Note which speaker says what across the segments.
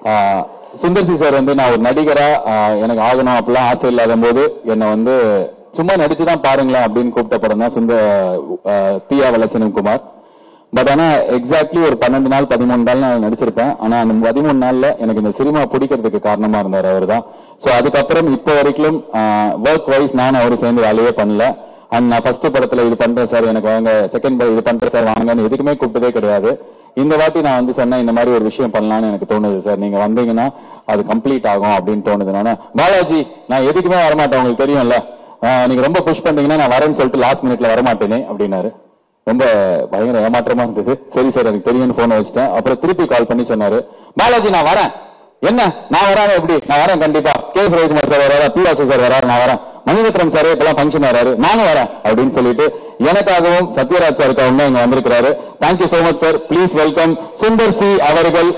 Speaker 1: ஆஹ் Sundar C sir வந்து நான் ஒரு நடிகரா ஆஹ் எனக்கு ஆகணும் அப்படிலாம் ஆசை இல்லாத போது என்னை வந்து சும்மா நடிச்சுதான் பாருங்களேன் அப்படின்னு கூப்பிட்ட படம் தான் சுந்த ஆஹ் தீயா வலசனம் குமார் பட் ஆனா எக்ஸாக்ட்லி ஒரு பன்னெண்டு நாள் பதிமூணு நாள் நான் நடிச்சிருப்பேன் ஆனா அந்த பதிமூணு நாள்ல எனக்கு இந்த சினிமா பிடிக்கிறதுக்கு காரணமா இருந்தார் அவர் தான் ஸோ அதுக்கப்புறம் இப்போ வரைக்கும் ஒர்க் வைஸ் நானும் அவரு சேர்ந்து வேலையே பண்ணல அண்ட் நான் ஃபர்ஸ்ட் படத்துல இது பண்றேன் சார் எனக்கு வாங்க செகண்ட் இது பண்றேன் சார் வாங்கன்னு எதுக்குமே கூப்பிட்டதே கிடையாது இந்த வாட்டி நான் வந்து சொன்னேன் இந்த மாதிரி ஒரு விஷயம் பண்ணலாம்னு எனக்கு தோணுது சார் நீங்க வந்தீங்கன்னா அது கம்ப்ளீட் ஆகும் அப்படின்னு தோணுது நானு பாலாஜி நான் எதுக்குமே வரமாட்டேன் உங்களுக்கு தெரியும்ல ஆஹ் நீங்க ரொம்ப புஷ் பண்ணீங்கன்னா நான் வரேன்னு சொல்லிட்டு லாஸ்ட் மினிட்ல வரமாட்டேனே அப்படின்னாரு ரொம்ப பயங்கர ஏமாற்றமா இருந்தது சரி சார் எனக்கு தெரியும்னு போன் வச்சிட்டேன் அப்புறம் திருப்பி கால் பண்ணி சொன்னாரு பாலாஜி நான் வரேன் என்ன நான் வராம எப்படி நான் வரேன் கண்டிப்பா கே எஸ் ரவிக்குமார் சார் வராரு பி வாசு சார் வராரு நான் வரேன் மணிரத்னம் சார் இப்பெல்லாம் ஃபங்க்ஷன் வராரு நானும் வரேன் அப்படின்னு சொல்லிட்டு எனக்காகவும் சத்யராஜ் சாருக்காகவும் தான் இங்க வந்திருக்கிறாரு thank you so much sir please welcome Sundar C அவர்கள்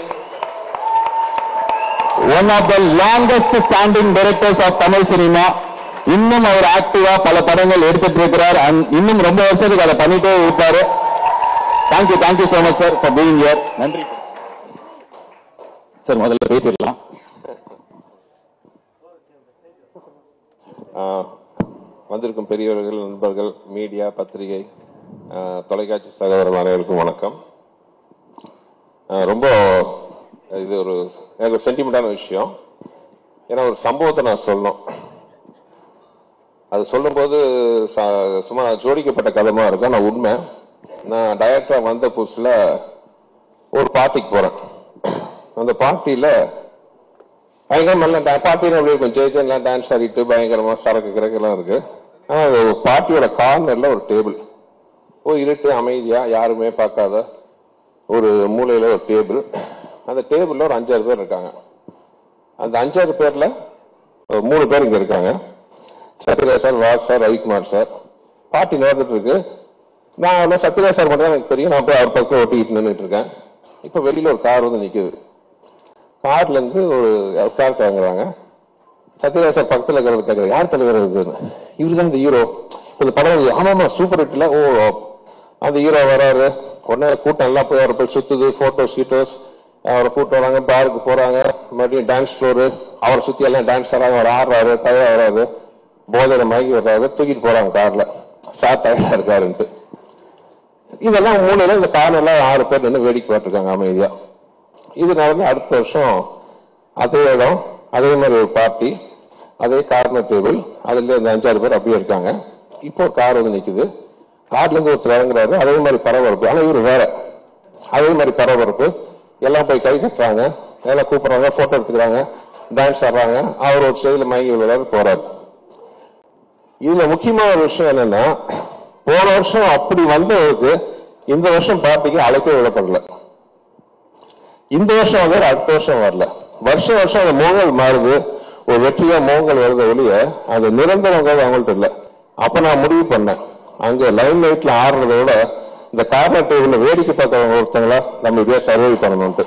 Speaker 1: one of the longest standing directors of Tamil cinema இன்னும் அவர் ஆக்டிவா பல படங்கள் எடுத்துட்டு இருக்கிறார் and இன்னும் ரொம்ப வருஷத்துக்கு அதை பண்ணிட்டே இருப்பாரு thank you thank you so much sir for being here நன்றி சார் சார் முதல்ல பேசிடலாம்
Speaker 2: ஆஹ் வந்திருக்கும் பெரியவர்கள் நண்பர்கள் மீடியா பத்திரிகை ஆஹ் தொலைக்காட்சி சகோதரர் அனைவருக்கும் வணக்கம் ஆஹ் ரொம்ப இது ஒரு எனக்கு ஒரு சென்டிமெண்டான விஷயம் ஏன்னா ஒரு சம்பவத்தை நான் சொல்லணும் அது சொல்லும்போது ச- சும்மா ஜோடிக்கப்பட்ட கதமா இருக்கும் ஆனால் உண்மை நான் டைரக்டரா வந்த புதுசுல ஒரு பார்ட்டிக்கு போறேன் அந்த பார்ட்டியில பயங்கரமா எல்லாம் டா- பார்ட்டியில அப்படியே கொஞ்சம் ஜெயிச்சு எல்லாம் டான்ஸ் ஆடிட்டு பயங்கரமா சரக்கு கிரக்கு எல்லாம் இருக்கு ஆனா அது ஒரு பார்ட்டியோட கார்னர்ல ஒரு டேபிள் ஒரு இருட்டு அமைதியா யாருமே பார்க்காத ஒரு மூலையில ஒரு டேபிள் அந்த டேபிள்ல ஒரு அஞ்சாறு பேர் இருக்காங்க அந்த அஞ்சாறு பேர்ல ஒரு மூணு பேர் இங்க இருக்காங்க Sathyaraj sir Vasu sir Ravikumar sir party நடந்துட்டு இருக்கு நான் வந்து சத்யராஜ் சார் மட்டும் தான் எனக்கு தெரியும் நான் போய் அவர் பக்கம் ஒட்டிக்கிட்டு நின்றுட்டு இருக்கேன் இப்ப வெளியில ஒரு கார் வந்து நிக்குது கார்ல இருந்து ஒரு கார் கிளங்குறாங்க சத்யராஜ் சார் பக்கத்துல இருக்கிறது கேட்கறாரு யார் தலைவர் இதுன்னு இவரு தான் இந்த ஹீரோ இந்த படம் வந்து, ஆமாமா சூப்பர் ஹிட்ல ஓ அந்த ஹீரோ வராரு உடனே கூட்டம் எல்லாம் போய் அவரை போய் சுத்துது போட்டோஸ் கீட்டோஸ் அவரை கூட்டம் வராங்க பாருக்கு போறாங்க மறுபடியும் டான்ஸ் ஃப்ளோரு அவரை சுத்தி எல்லாம் டான்ஸ் ஆறாங்க அவர் ஆடுறாரு டயர் வராரு போதையில மயங்கி வர்றாரு தூக்கிட்டு போறாங்க கார்ல சார் டயர்டா இருக்காருன்ட்டு இதெல்லாம் மூணுல இந்த கார்ல ஆறு பேர் நின்று வேடிக்கை பார்த்துருக்காங்க அமைதியா இது நடந்து அடுத்த வருஷம் அதே இடம் அதே மாதிரி ஒரு பார்ட்டி அதே கார்னர் டேபிள் அதுல இந்த அஞ்சாறு பேர் அப்படியே இருக்காங்க இப்போ ஒரு கார் வந்து நிக்குது கார்ல இருந்து ஒருத்தர் இறங்குறாரு அதே மாதிரி பரபரப்பு ஆனா இவரு வேற அதே மாதிரி பரபரப்பு எல்லாம் போய் கை தட்டுறாங்க எல்லாம் கூப்பிடுறாங்க போட்டோ எடுத்துக்கிறாங்க டான்ஸ் ஆடுறாங்க அவர் ஒரு ஸ்டேஜ்ல மயங்கி விழுறாரு போறாரு இதுல முக்கியமான ஒரு விஷயம் என்னன்னா போன வருஷம் அப்படி வந்தவருக்கு இந்த வருஷம் பார்ட்டிக்கு அழைப்பே விடப்படல இந்த வருஷம் வந்து அடுத்த வருஷம் வரல வருஷம் வருஷம் அந்த மோகல் மாறுது ஒரு வெற்றியா மோகல் வருது ஒழிய அது நிரந்தரங்கிறது அவங்கள்ட்ட இல்ல அப்ப நான் முடிவு பண்ணேன் அங்க லைன் லைட்ல ஆடுறதை விட இந்த கார்னர் டேபிள்ல வேடிக்கை பார்த்தவங்க ஒருத்தங்களா நம்ம இப்படியே சர்வை பண்ணணும்ட்டு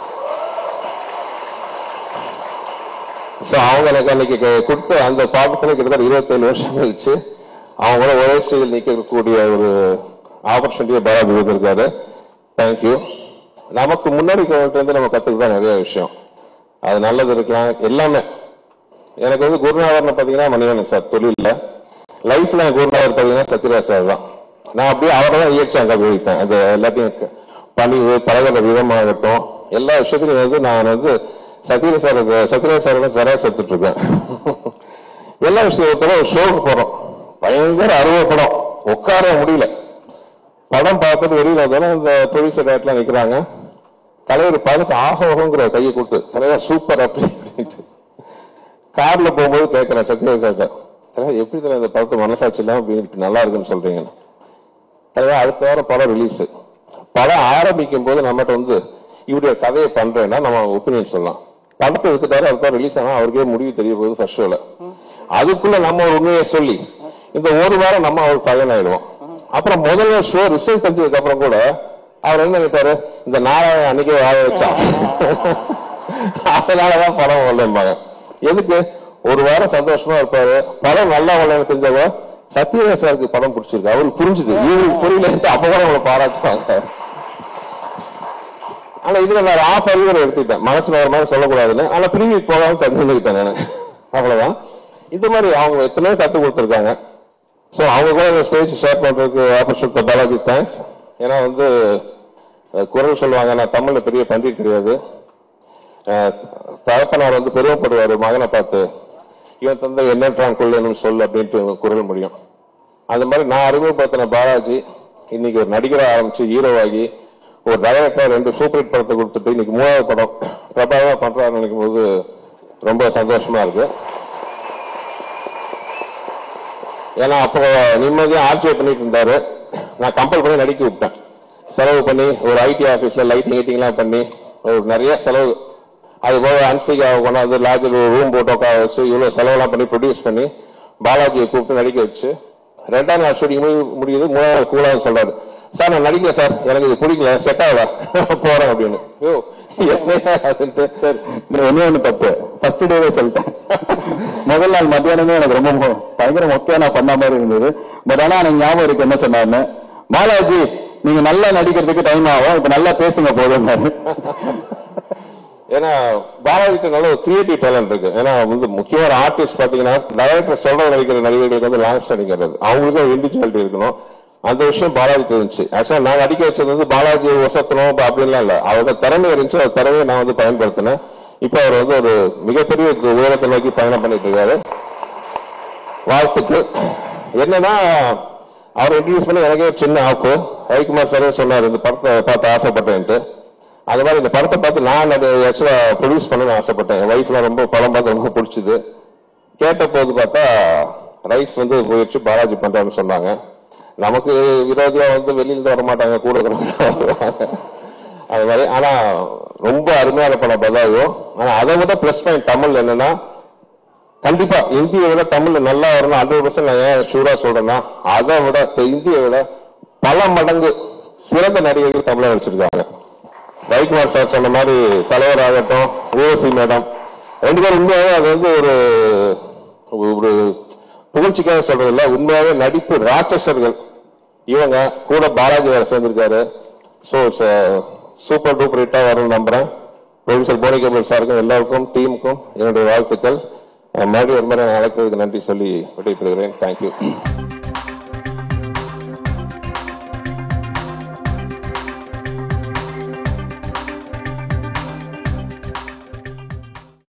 Speaker 2: So, அவங்க எனக்கு அன்னைக்கு கு- கொடுத்த அந்த பாக்கத்துல கிட்டத்தட்ட இருபத்தேழு வருஷம் கழிச்சு அவங்க கூட ஒரே ஸ்டேஜில் நிற்கக்கூடிய ஒரு ஆப்பர்ச்சுனிட்டியை பாராட்டு கொடுத்திருக்காரு தேங்க்யூ நமக்கு முன்னாடி இருந்து நம்ம கத்துக்கிட்டா நிறைய விஷயம் அது நல்லது இருக்கலாம் எல்லாமே எனக்கு வந்து குருநாதர்னு பாத்தீங்கன்னா மணிவண்ணன் சார் தொழில்ல லைஃப்ல எனக்கு குருநாதர் பாத்தீங்கன்னா சத்யராஜ் சார் தான் நான் அப்படியே அவரை தான் இயற்சி அங்க போயிருக்கேன் அது எல்லாத்தையும் க- பணிவு பழகிற விதமாகட்டும் எல்லா விஷயத்துலையும் வந்து நான் வந்து சத்யராஜ் சார் சத்யராஜ் சார் தான் சரா செத்துட்டு இருக்கேன் எல்லா விஷயத்துல ஒரு ஷோக்கு போறோம் பயங்கர அறுவை படம் உட்கார முடியல படம் பார்த்துட்டு வெளியில வந்தாலும் இந்த ப்ரொடியூசர் டேரக்ட்லாம் நிக்கிறாங்க தலைவர் பார்த்துட்டு ஆகோங்கிற கையை கொடுத்து சரியா சூப்பர் அப்படின்ட்டு கார்ல போகும்போது கேட்கிறேன் சத்யராஜ் சார்ட்ட சார் எப்படி சார் இந்த படத்து மனசாட்சி இல்லாம இப்படி நல்லா இருக்குன்னு சொல்றீங்க தலைவர் அடுத்த வாரம் படம் ரிலீஸ் படம் ஆரம்பிக்கும் போது நம்மகிட்ட வந்து இப்படி ஒரு கதையை பண்றேன்னா நம்ம ஒப்பீனியன் சொல்லலாம் படத்தை எடுத்துட்டாரு அடுத்த ரிலீஸ் ஆனா அவருக்கே முடிவு தெரிய போகுது ஃபர்ஸ்ட் ஷோல அதுக்குள்ள நம்ம ஒரு உண்மையை சொல்லி இந்த ஒரு வாரம் நம்ம அவருக்கு பையன் ஆயிடுவோம் அப்புறம் முதல்ல ஷோ ரிசல்ட் தெரிஞ்சதுக்கு அப்புறம் கூட அவர் என்ன நினைப்பாரு இந்த நாராயண அன்னைக்கே வாழ வச்சான் அதனாலதான் படம் வரலம்பாங்க எதுக்கு ஒரு வாரம் சந்தோஷமா இருப்பாரு படம் நல்லா வரலன்னு தெரிஞ்சவங்க சத்யராஜ் சாருக்கு படம் பிடிச்சிருக்கு அவருக்கு புரிஞ்சுது இவருக்கு புரியலன்ட்டு அப்ப கூட அவங்களை பாராட்டுவாங்க ஆனா இதுல நான் ஆஃப் அறிவுரை எடுத்துக்கிட்டேன் மனசுல ஒரு மாதிரி சொல்லக்கூடாதுன்னு ஆனா பிரிவி போகாம தெரிஞ்சுக்கிட்டேன் நான் அவ்வளவுதான் இந்த மாதிரி அவங்க எத்தனையோ கத்து கொடுத்துருக்காங்க ஸோ அவங்க கூட இந்த ஸ்டேஜ் ஷேர் பண்றதுக்கு ஆப்பர்ச்சுனிட்டி பாலாஜி தேங்க்ஸ் ஏன்னா வந்து அஹ், குரல் சொல்லுவாங்க நான் தமிழ்ல பெரிய பண்டிட் கிடையாது அஹ், தகப்பனார் வந்து பெருமைப்படுவாரு மகனை பார்த்து இவன் தந்தை எண்ணற்றான் கொள்ளணும் சொல் அப்படின்ட்டு குரல் முடியும் அந்த மாதிரி நான் அறிமுகப்படுத்தின பாலாஜி இன்னைக்கு ஒரு நடிகரா ஆரம்பிச்சு ஹீரோவாகி ஒரு டைரக்டர் ரெண்டு சூப்பர் ஹிட் படத்தை கொடுத்துட்டு இன்னைக்கு மூணாவது படம் பிரபாவா பண்றாருன்னு நினைக்கும் போது ரொம்ப சந்தோஷமா இருக்கு ஏன்னா அப்போ நிம்மதியா ஆட்சியை பண்ணிட்டு இருந்தாரு நான் கம்பல் பண்ணி நடிக்க விட்டேன் செலவு பண்ணி ஒரு ஐடி ஆபீஸ்ல லைட் மீட்டிங்லாம் பண்ணி ஒரு நிறைய செலவு அது போக அன்சிகா கொண்டாந்து லாட்ஜில் ரூம் போட்டு உட்கார வச்சு இவ்வளவு செலவெல்லாம் பண்ணி ப்ரொடியூஸ் பண்ணி பாலாஜியை கூப்பிட்டு நடிக்க வச்சு ரெண்டாம் நாள் ஷூட்டிங் முடியுது மூணாவது கூலாவது சொல்றாரு சார் நான் நடிக்கல சார் எனக்கு இது பிடிக்கல செட் ஆகல போறேன் அப்படின்னு ஐயோ என்னையா அதுன்ட்டு
Speaker 1: சார் இந்த ஒண்ணே ஒண்ணு தப்பு ஃபர்ஸ்ட் டேவே சொல்லிட்டேன் முதல் நாள் மத்தியானமே எனக்கு ரொம்ப மொ- பயங்கர மொக்கையா நான் பண்ண மாதிரி இருந்தது பட் ஆனா எனக்கு ஞாபகம் இருக்கு என்ன சொன்னாருன்னு பாலாஜி நீங்க நல்லா நடிக்கிறதுக்கு டைம் ஆகும் இப்ப நல்லா பேசுங்க போதும்
Speaker 2: ஏன்னா பாலாஜிட்ட நல்ல ஒரு கிரியேட்டிவ் டேலண்ட் இருக்கு ஏன்னா வந்து முக்கியமான ஆர்டிஸ்ட் பாத்தீங்கன்னா டைரக்டர் சொல்ற நடிக்கிற நடிகர்களுக்கு வந்து லாஸ்ட் நடிக்கிறது அவங்களுக்கும் இண்டிவிஜுவாலிட்டி இருக்கணும் அந்த விஷயம் பாலாஜிக்கு இருந்துச்சு ஆக்சுவலா நான் நடிக்க வச்சது வந்து பாலாஜி ஒசத்தணும் அப்ப அப்படின்லாம் இல்ல அவரோட திறமை இருந்துச்சு அந்த திறமையை நான் வந்து பயன்படுத்தினேன் இப்ப அவர் வந்து ஒரு மிகப்பெரிய உயரத்தை நோக்கி பயணம் பண்ணிட்டு இருக்காரு வாழ்த்துக்கு என்னன்னா அவர் இன்ட்ரடியூஸ் பண்ணி எனக்கே ஒரு சின்ன ஆப்பு ரவிக்குமார் சாரே சொன்னார் இந்த படத்தை பார்த்து ஆசைப்பட்டேன்ட்டு அது மாதிரி இந்த படத்தை பார்த்து நான் அது ஆக்சுவலா ப்ரொடியூஸ் பண்ணணும்னு ஆசைப்பட்டேன் என் ஒய்ஃப்லாம் ரொம்ப படம் பார்த்து ரொம்ப பிடிச்சது கேட்ட போது பார்த்தா ரைட்ஸ் வந்து போயிடுச்சு பாலாஜி பண்றான்னு சொன்னாங்க நமக்கு விரோதியா வந்து வெளியில இருந்து வர மாட்டாங்க கூட இருக்கிறவங்க வருவாங்க. அது மாதிரி ஆனா ரொம்ப அருமையான படம் பதாயோ ஆனா அதை விட பிளஸ் பாயிண்ட் தமிழ் என்னன்னா கண்டிப்பா இந்தியை விட தமிழ்ல நல்லா வரணும் ஹண்ட்ரட் பர்சன்ட் நான் ஏன் ஷூரா சொல்றேன்னா அதை விட த- இந்தியை விட பல மடங்கு சிறந்த நடிகர்கள் தமிழ நடிச்சிருக்காங்க ரவிக்குமார் சார் சொன்ன மாதிரி தலைவர் ஆகட்டும் ஊசி மேடம் ரெண்டு பேரும் உண்மையாவே அது வந்து ஒரு ஒரு புகழ்ச்சிக்காக சொல்றது இல்ல உண்மையாவே நடிப்பு ராட்சசர்கள் இவங்க கூட பாலாஜி வேற சேர்ந்திருக்காரு ஸோ சூப்பர் டூப்பர் ஹிட்டா வரும்னு நம்புறேன் ப்ரொடியூசர் போனி கபூர் சாருக்கும் எல்லாருக்கும் டீமுக்கும் என்னுடைய வாழ்த்துக்கள் அஹ் மறுபடியும் ஒரு முறை அழைக்கிறதுக்கு நன்றி சொல்லி விடைபெறுகிறேன் தேங்க்யூ